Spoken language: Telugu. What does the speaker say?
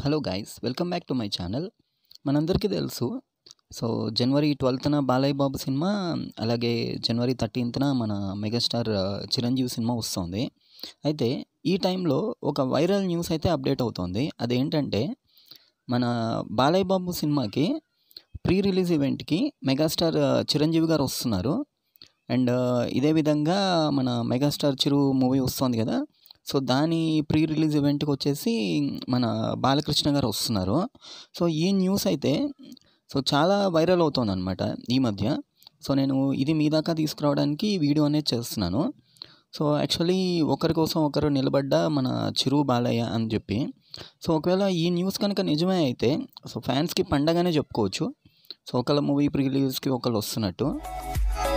hello guys welcome back to my channel మనందరికీ తెలుసు సో జనవరి ట్వెల్త్న బాలయ్య బాబు సినిమా అలాగే జనవరి థర్టీన్త్న మన మెగాస్టార్ ఆ, చిరంజీవి సినిమా వస్తుంది అయితే ఈ టైంలో ఒక వైరల్ న్యూస్ అయితే అప్డేట్ అవుతుంది అదేంటంటే మన బాలయ్య బాబు సినిమాకి ప్రీ రిలీజ్ ఈవెంట్కి మెగాస్టార్ ఆ, చిరంజీవి గారు వస్తున్నారు అండ్ ఇదే విధంగా మన మెగాస్టార్ చిరు మూవీ వస్తుంది కదా సో దాని ప్రీ రిలీజ్ ఈవెంట్కి వచ్చేసి మన బాలకృష్ణ గారు వస్తున్నారు సో ఈ న్యూస్ అయితే సో చాలా వైరల్ అవుతుంది అనమాట ఈ మధ్య సో నేను ఇది మీ దాకా తీసుకురావడానికి ఈ వీడియో అనేది చేస్తున్నాను సో యాక్చువల్లీ ఒకరి కోసం ఒకరు నిలబడ్డ మన చిరు బాలయ్య అని చెప్పి సో ఒకవేళ ఈ న్యూస్ కనుక నిజమే అయితే సో ఫ్యాన్స్కి పండగనే చెప్పుకోవచ్చు సో ఒకళ్ళ మూవీ ప్రీ రిలీజ్కి ఒకళ్ళు వస్తున్నట్టు